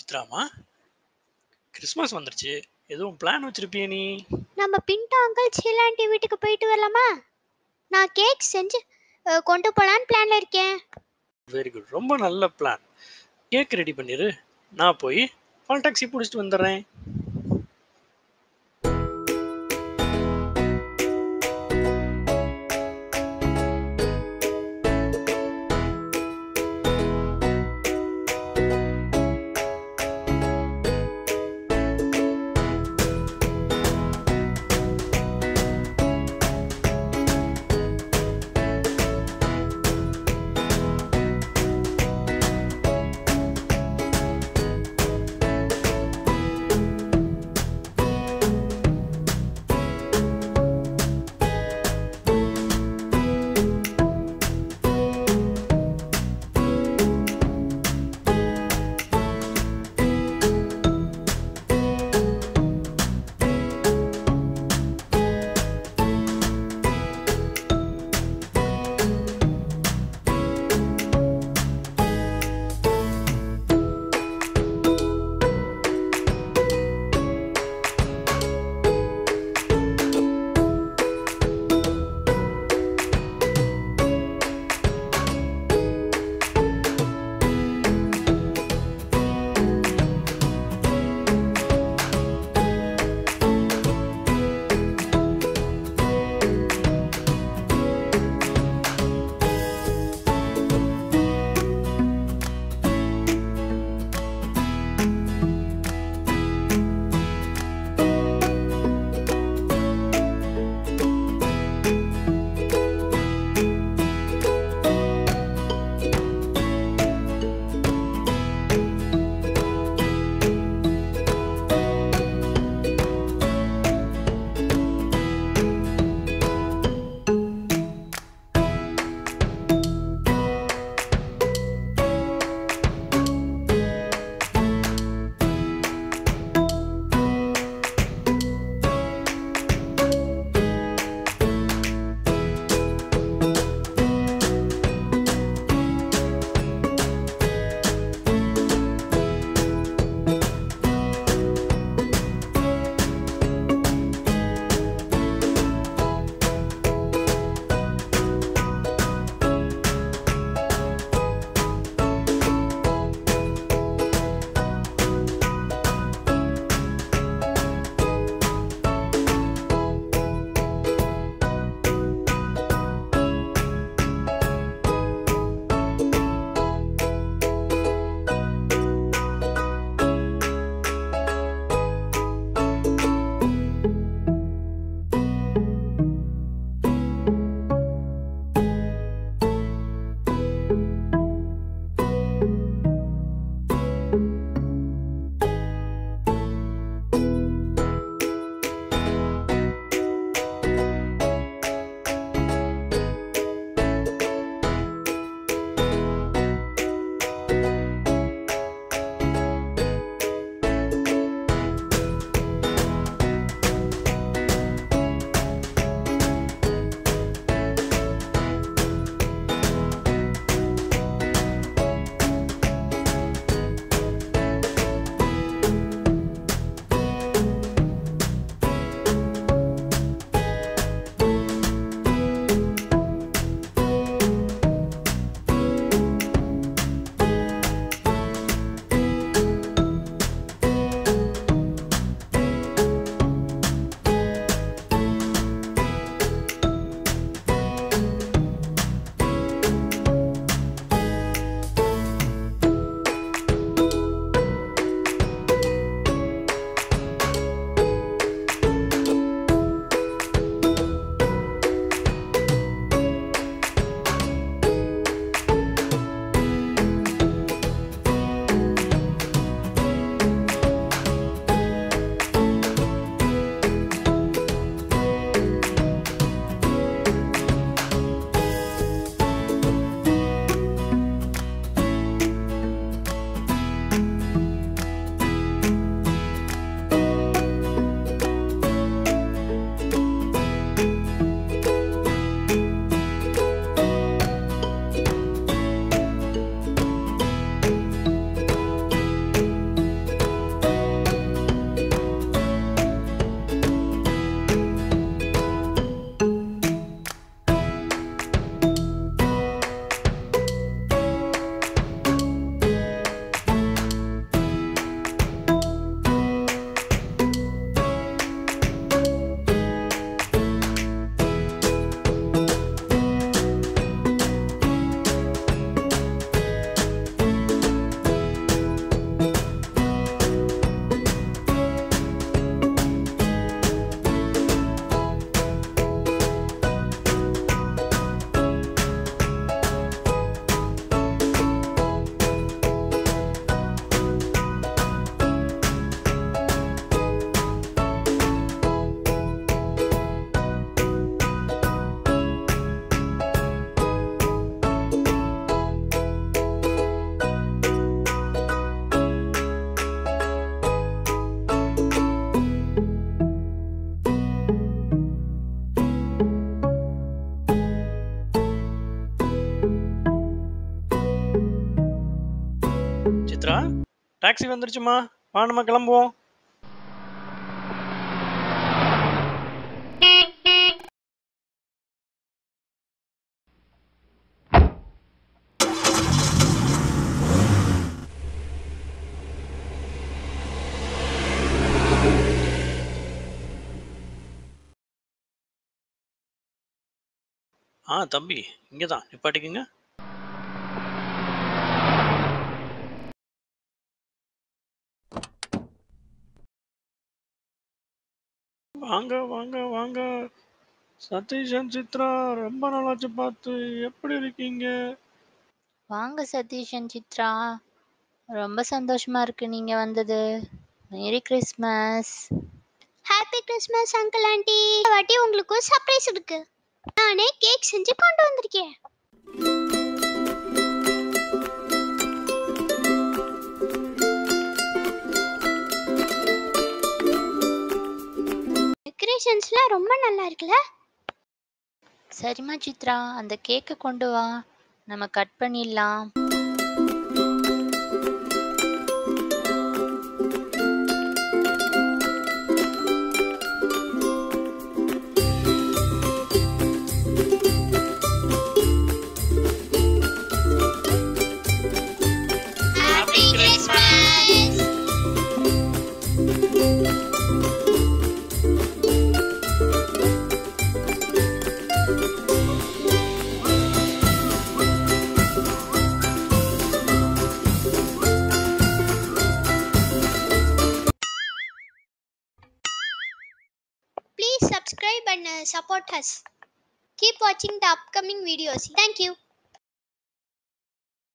சித்ராமா Christmas வந்துருச்சு எதுவும் plan வச்சிருப்பிய நீ நம்ம பின்டோ அங்கிள் சீலாண்டி வீட்டுக்கு போயிட்டு வரலாமா நான் கேக் செஞ்சு அஹ், கொண்டு போலான்னு பிளான்ல இருக்கேன் வெரி குட் ரொம்ப நல்ல பிளான் கேக் ரெடி பண்ணிரு நான் போய் கால் டாக்ஸி பிடிச்சிட்டு வந்துடுறேன் டாக்ஸி வந்துருச்சுமா வா நம்ம கிளம்புவோம் ஆ தம்பி இங்கே தான் நிப்பாட்டிக்குங்க வாங்க வாங்க வாங்க சதீஷன் சித்ரா ரொம்ப நாளாச்சு பார்த்து எப்படி இருக்கீங்க வாங்க சதீஷ் அண்ட் சித்ரா ரொம்ப சந்தோஷமா இருக்கு நீங்க வந்தது merry Christmas happy Christmas uncle aunty இந்த வாட்டி உங்களுக்கு ஒரு சர்ப்ரைஸ் இருக்கு நானே கேக் செஞ்சு கொண்டு வந்திருக்கேன் டெக்கரேஷன்ஸ்லாம் ரொம்ப நல்லா இருக்குல்ல சரிம்மா சித்ரா அந்த கேக்கை கொண்டு வா நம்ம கட் பண்ணிடலாம் happy Christmas Please subscribe and uh, support us. Keep watching the upcoming videos. Thank you.